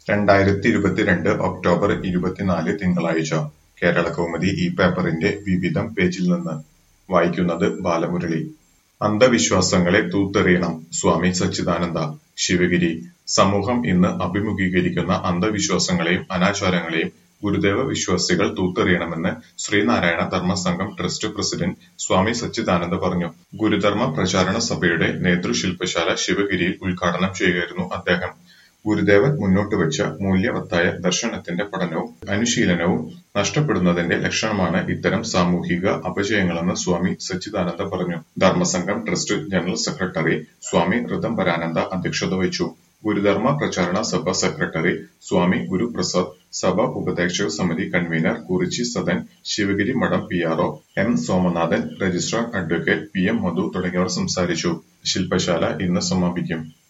രണ്ടായിരത്തി ഇരുപത്തിരണ്ട് ഒക്ടോബർ ഇരുപത്തിനാല് തിങ്കളാഴ്ച കേരളകൗമുദി ഈ പേപ്പറിന്റെ വിവിധം പേജിൽ നിന്ന് വായിക്കുന്നത് ബാലമുരളി അന്ധവിശ്വാസങ്ങളെ തൂത്തെറിയണം സ്വാമി സച്ചിദാനന്ദ ശിവഗിരി സമൂഹം ഇന്ന് അഭിമുഖീകരിക്കുന്ന അന്ധവിശ്വാസങ്ങളെയും അനാചാരങ്ങളെയും ഗുരുദേവ വിശ്വാസികൾ തൂത്തെറിയണമെന്ന് ശ്രീനാരായണ ധർമ്മസംഘം ട്രസ്റ്റ് പ്രസിഡന്റ് സ്വാമി സച്ചിദാനന്ദ പറഞ്ഞു ഗുരുധർമ്മ പ്രചാരണ സഭയുടെ നേതൃശില്പശാല ശിവഗിരിയിൽ ഉദ്ഘാടനം ചെയ്യുകയായിരുന്നു അദ്ദേഹം ഗുരുദേവൻ മുന്നോട്ടുവച്ച മൂല്യവത്തായ ദർശനത്തിന്റെ പഠനവും അനുശീലനവും നഷ്ടപ്പെടുന്നതിന്റെ ലക്ഷണമാണ് ഇത്തരം സാമൂഹിക അപജയങ്ങളെന്ന് സ്വാമി സച്ചിദാനന്ദ പറഞ്ഞു Dharmasangham trust general secretary Swami Rithambarananda അധ്യക്ഷത വഹിച്ചു ഗുരുധർമ്മ പ്രചാരണ സഭ സെക്രട്ടറി സ്വാമി ഗുരുപ്രസാദ് സഭ ഉപദേശക സമിതി convener Kurichi Sadan Sivagiri Mutt P R O M Somanathan registrar advocate P M Madhu തുടങ്ങിയവർ സംസാരിച്ചു ശില്പശാല ഇന്ന് സമാപിക്കും